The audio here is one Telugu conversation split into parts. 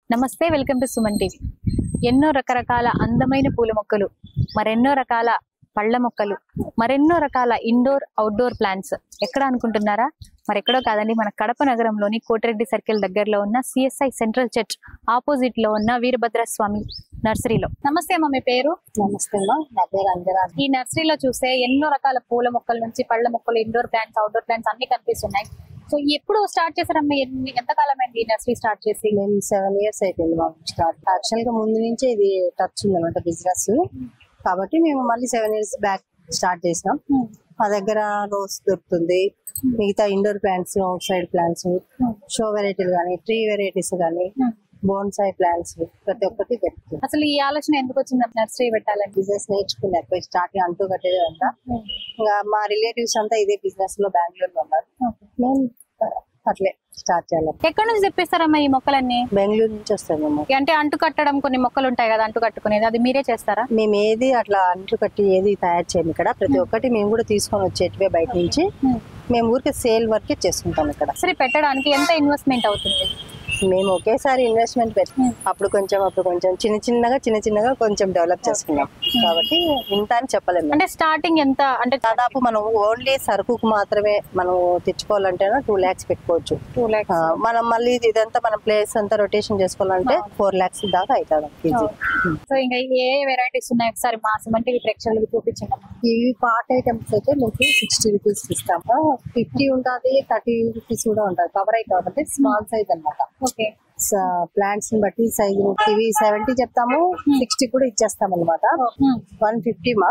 నమస్తే వెల్కమ్ టు సుమన్ టీవీ ఎన్నో రకరకాల అందమైన పూల మొక్కలు మరెన్నో రకాల పళ్ళ మొక్కలు మరెన్నో రకాల ఇండోర్ అవుట్డోర్ ప్లాంట్స్ ఎక్కడ అనుకుంటున్నారా మరెక్కడో కాదండి మన కడప నగరంలోని కోటిరెడ్డి సర్కిల్ దగ్గరలో ఉన్న సిఎస్ఐ సెంట్రల్ చర్చ్ ఆపోజిట్ లో ఉన్న వీరభద్ర స్వామి నర్సరీలో నమస్తే అమ్మ మీ పేరు నమస్తే అమ్మా నా పేరు అంజనా ఈ నర్సరీలో చూస్తే ఎన్నో రకాల పూల మొక్కల నుంచి పళ్ళ మొక్కలు ఇండోర్ ప్లాంట్స్ అవుట్డోర్ ప్లాంట్స్ అన్ని కనిపిస్తున్నాయి సో ఎప్పుడు స్టార్ట్ చేశారమ్మా ఎన్ని ఎంత కాలం అయింది ఈ నర్సరీ స్టార్ట్ చేసి మేము సెవెన్ ఇయర్స్ అయిపోయింది మాకు స్టార్ట్ యాక్చువల్ గా ముందు నుంచే ఇది టచ్ ఉందన్నమాట బిజినెస్ కాబట్టి మేము మళ్ళీ సెవెన్ ఇయర్స్ బ్యాక్ స్టార్ట్ చేసినాం మా దగ్గర రోజ్ దొరుకుతుంది మిగతా indoor plants outside plants show వెరైటీలు కానీ ట్రీ వెరైటీస్ కానీ బోన్సాయి ప్లాంట్స్ ప్రతి ఒక్కటి దొరుకుతుంది అసలు ఈ ఆలోచన ఎందుకు వచ్చింది నర్సరీ పెట్టాలని బిజినెస్ నేర్చుకున్నారు పోయి స్టార్టింగ్ అంటూ కట్టేది అంతా ఇంకా మా రిలేటివ్స్ అంతా ఇదే బిజినెస్ లో బెంగళూరులో ఉన్నారు మేము అట్లే స్టార్ట్ చేయాలి ఎక్కడ నుంచి తెప్పిస్తారమ్మా ఈ మొక్కలన్నీ బెంగళూరు నుంచి వస్తాం మేము అంటే అంటు కట్టడం కొన్ని మొక్కలు ఉంటాయి కదా అంటు కట్టుకునేది అది మీరే చేస్తారా మేము ఏది అట్లా అంట్లు కట్టి ఏది తయారు చేయము ఇక్కడ ప్రతి ఒక్కటి మేము కూడా తీసుకొని వచ్చేటివే బయట నుంచి మేము ఊరికే సేల్ వరకే చేసుకుంటాం ఇక్కడ సరే పెట్టడానికి ఎంత ఇన్వెస్ట్మెంట్ అవుతుంది మేము ఒకేసారి ఇన్వెస్ట్మెంట్ పెట్టి అప్పుడు కొంచెం అప్పుడు కొంచెం చిన్న చిన్నగా చిన్న చిన్నగా కొంచెం డెవలప్ చేసుకున్నాం కాబట్టి ఇంత అని చెప్పలేము అంటే స్టార్టింగ్ ఎంత అంటే దాదాపు మనం ఓన్లీ సరుకుకు మాత్రమే మనం తెచ్చుకోవాలంటే టూ ల్యాక్స్ పెట్టుకోవచ్చు టూ ఆ, ల్యాక్స్ మనం మళ్ళీ ఇదంతా మనం ప్లేస్ అంతా రొటేషన్ చేసుకోవాలంటే ఫోర్ ల్యాక్స్ దాకా అవుతుంది కేజీ సో ఇంకా ఏ వెరైటీస్ ఉన్నాయి ఒకసారి మా సిమెంట్ ప్రేక్షకులకు చూపించండి అమ్మా. ఇవి పార్ట్ ఐటమ్స్ అయితే మీకు సిక్స్టీ రూపీస్ ఇస్తాము ఫిఫ్టీ ఉంటుంది థర్టీ రూపీస్ కూడా ఉంటుంది కవర్ అయితే కాబట్టి స్మాల్ సైజ్ అన్నమాట ఓకే ప్లాంట్స్ ని బట్టి సైజ్ ఇవి సెవెంటీ చెప్తాము సిక్స్టీ కూడా ఇచ్చేస్తాం అనమాట వన్ ఫిఫ్టీ మా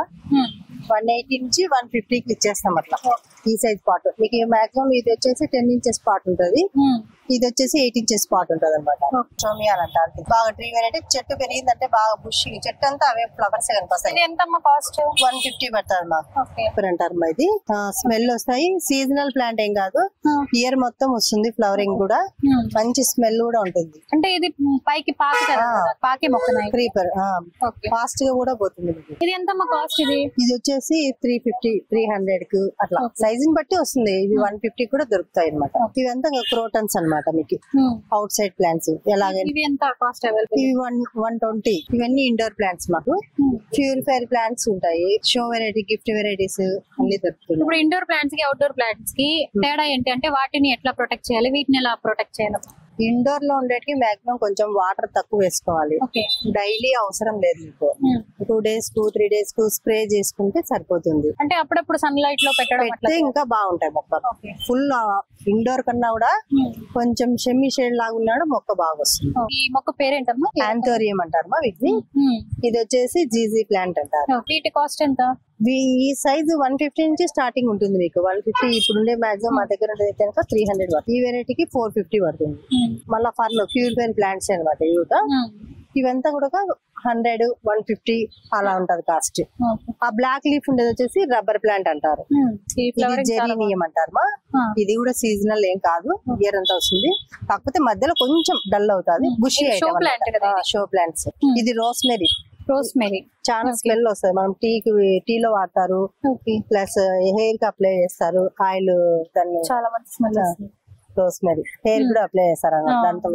వన్ ఎయిటీ నుంచి వన్ ఫిఫ్టీకి ఇచ్చేస్తాం అట్లా ఈ సైజ్ పార్ట్ మీకు మాక్సిమం ఇది వచ్చేసి టెన్ ఇంచెస్ పార్ట్ ఉంటుంది ఇది వచ్చేసి ఎయిట్ ఇంచెస్ పార్ట్ ఉంటుంది అనమాట చోమియా అని అంటారు బాగా ట్రీ వెరైటీ చెట్టు పెరిగిందంటే బాగా బుష్ చెట్టు అంతా అవే ఫ్లవర్స్ కనిపిస్తాయి ఇది ఎంతమ్మా కాస్ట్ వన్ ఫిఫ్టీ పడుతుంది మా ఓకే డిఫరెంట్ అర్మ ఇది స్మెల్ వస్తాయి సీజనల్ ప్లాంట్ ఏం కాదు ఇయర్ మొత్తం వస్తుంది ఫ్లవరింగ్ కూడా మంచి స్మెల్ కూడా ఉంటుంది అంటే ఇది పైకి పాకుతుంది ఆ. కదా, పాకే మొక్కనాయి క్రీపర్ ఓకే ఫాస్ట్ గా కూడా పోతుంది మీకు ఇది ఎంతమ్మా కాస్ట్ ఇది ఇది వచ్చేసి త్రీ ఫిఫ్టీ త్రీ హండ్రెడ్ కు అట్లా సైజ్ ని బట్టి వస్తుంది ఇవి వన్ ఫిఫ్టీ కూడా దొరుకుతాయి అనమాట ఇవంతా క్రోటన్స్ అన్నమాట మీకు అవుట్ సైడ్ ప్లాంట్స్ ఎలాగైనా ఇవి ఎంత కాస్ట్ అవైలబుల్ ఇవి వన్ వన్ ట్వంటీ ఇవన్నీ ఇండోర్ ప్లాంట్స్ మాకు ప్యూరిఫైర్ ప్లాంట్స్ ఉంటాయి షో వెరైటీ గిఫ్ట్ వెరైటీస్ అన్ని దొరుకుతున్నాయి ఇప్పుడు ఇండోర్ ప్లాంట్స్ కి అవుట్డోర్ ప్లాంట్స్ కి తేడా ఏంటి అంటే వాటిని ఎట్లా ప్రొటెక్ట్ చేయాలి వీటిని ఎలా ప్రొటెక్ట్ చేయాలి ఇండోర్ లో ఉండేటికి మాక్సిమం కొంచెం వాటర్ తక్కువ వేసుకోవాలి ఓకే డైలీ అవసరం లేదు మీకు టూ డేస్ కు త్రీ డేస్ కు స్ప్రే చేసుకుంటే సరిపోతుంది అంటే అప్పుడప్పుడు సన్ లైట్ లో పెట్టడం అట్లా పెడితే ఇంకా బాగుంటాయి మొక్కలు ఓకే ఫుల్ ఇండోర్ కన్నా కూడా కొంచెం షెమ్మి షేడ్ లాగా ఉన్నాడు మొక్క బాగా వస్తుంది ఈ మొక్క పేరేంటమ్మా ఆంథోరియం అంటారు మా వీటిని ఉమ్. ఇది వచ్చేసి జీజీ ప్లాంట్ అంటారు వీటి కాస్ట్ ఎంత వీ- ఈ సైజ్ వన్ ఫిఫ్టీ నుంచి స్టార్టింగ్ ఉంటుంది మీకు వన్ ఫిఫ్టీ ఇప్పుడు ఉండే మాక్సిమం మా దగ్గర ఉండేది కనుక త్రీ హండ్రెడ్ పడుతుంది ఈ వెరైటీకి ఫోర్ ఫిఫ్టీ పడుతుంది మళ్ళీ ఫర్లో ప్యూరిఫైన్ ప్లాంట్స్ అనమాట ఇవి కూడా ఇవంతా కూడా హండ్రెడ్ వన్ ఫిఫ్టీ అలా ఉంటది కాస్ట్ ఆ బ్లాక్ లీఫ్ ఉండేది వచ్చేసి రబ్బర్ ప్లాంట్ అంటారు ఈ ఇది ఫ్లవరింగ్ చాలా జెరీనియం అంటారు మా ఆ. ఇది కూడా సీజనల్ ఏం కాదు ఇయర్ అంతా వస్తుంది కాకపోతే మధ్యలో కొంచెం డల్ అవుతుంది బుషి ఇది show plant కదా ఇది? షో ప్లాంట్స్ ఇది రోస్మెరీ రోస్మెరీ చాలా స్మెల్ వస్తుంది మనం టీకి టీలో వాడతారు ఓకే ప్లస్ హెయిర్ కి అప్లై చేస్తారు ఆయిల్ దాన్ని చాలా మంచి స్మెల్ వస్తుంది రోస్మెరీ హెయిర్ కూడా అప్లై చేస్తారు అన్నమాట దాంతో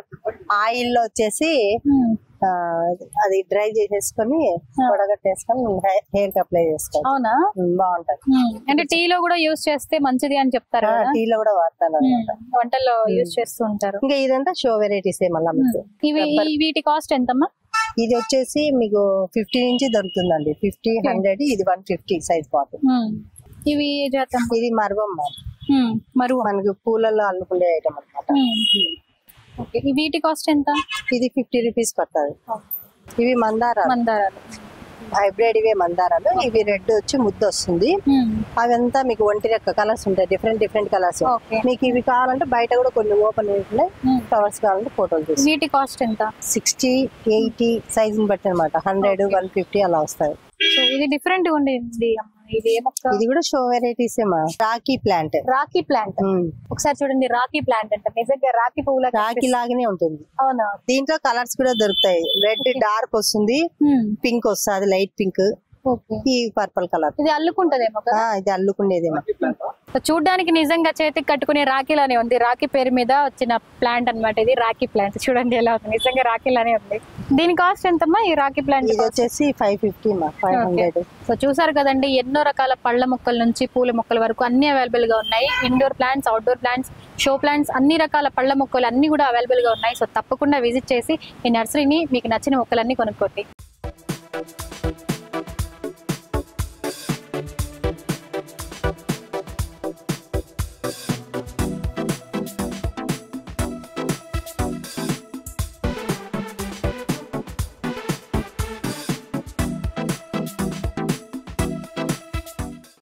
ఆయిల్ లో వచ్చేసి ఆ, అది డ్రై చేసేసుకొని వడగట్టేసుకొని హెయిర్ కి అప్లై చేసుకోవాలి అవునా ఉమ్, బాగుంటది అంటే టీ లో కూడా యూస్ చేస్తే మంచిది అని చెప్తారు కదా టీలో కూడా వాడతాను అన్నమాట వంటల్లో యూస్ చేస్తూ ఉంటారు ఇంకా ఇదంతా షో వెరైటీస్ మళ్ళీ మీకు ఇవి ఈ వీటి కాస్ట్ ఎంతమ్మా ఇది వచ్చేసి మీకు ఫిఫ్టీ నుంచి దొరుకుతుందండి ఫిఫ్టీ హండ్రెడ్ ఇది వన్ ఫిఫ్టీ సైజ్ పాటు ఉమ్. ఇవి ఏ జాతం ఇది మరవమ్మ ఉమ్. మరువ మనకి పూలలో అల్లుకునే ఐటమ్ అనమాట ఉమ్. ఓకే ఈ వీటి కాస్ట్ ఎంత ఇది ఫిఫ్టీ రూపీస్ పడుతుంది ఇవి మందారాలు మందారాలు హైబ్రిడ్ ఇవే మందారాలు ఇవి రెడ్ వచ్చి ముద్ద వస్తుంది ఉమ్. అవంతా మీకు ఒంటి రెక్క కలర్స్ ఉంటాయి డిఫరెంట్ డిఫరెంట్ కలర్స్ ఓకే మీకు ఇవి కావాలంటే బయట కూడా కొన్ని ఓపెన్ ఉంటున్నాయి ఉమ్. ఫ్లవర్స్ కావాలంటే ఫోటోలు తీసి వీటి కాస్ట్ ఎంత సిక్స్టీ ఎయిటీ సైజ్ ని బట్టి అనమాట హండ్రెడ్ వన్ ఫిఫ్టీ అలా వస్తాయి సో ఇది డిఫరెంట్ ఉండేది అమ్మా ఇది ఏ మొక్క ఇది కూడా షో వెరైటీస్ ఏమా రాఖీ ప్లాంట్ రాఖీ ప్లాంట్ ఒకసారి చూడండి రాఖీ ప్లాంట్ అంటే నిజంగా రాఖీ పువ్వుల రాఖీ లాగానే ఉంటుంది అవునా దీంట్లో కలర్స్ కూడా దొరుకుతాయి రెడ్ డార్క్ వస్తుంది ఉమ్. పింక్ వస్తుంది లైట్ పింక్ ఓకే ఈ పర్పుల్ కలర్ ఇది అల్లుకుంటదేమో కదా ఇది అల్లుకుండేదేమో సో చూడడానికి నిజంగా చేతికి కట్టుకునే రాఖీలానే ఉంది రాఖీ పేరు మీద వచ్చిన ప్లాంట్ అన్నమాట ఇది రాఖీ ప్లాంట్ చూడండి ఎలా ఉంది నిజంగా రాఖీలానే ఉంది దీని కాస్ట్ ఎంతమ్మా ఈ రాఖీ ప్లాంట్ ఇది వచ్చేసి ఫైవ్ ఫిఫ్టీ మా ఫైవ్ హండ్రెడ్ సో చూసారు కదండి ఎన్నో రకాల పళ్ళ మొక్కల నుంచి పూల మొక్కల వరకు అన్ని అవైలబుల్ గా ఉన్నాయి indoor plants outdoor plants show plants అన్ని రకాల పళ్ళ మొక్కలు అన్ని కూడా అవైలబుల్ గా ఉన్నాయి సో తప్పకుండా విజిట్ చేసి ఈ నర్సరీని మీకు నచ్చిన మొక్కలన్నీ కొనుక్కోండి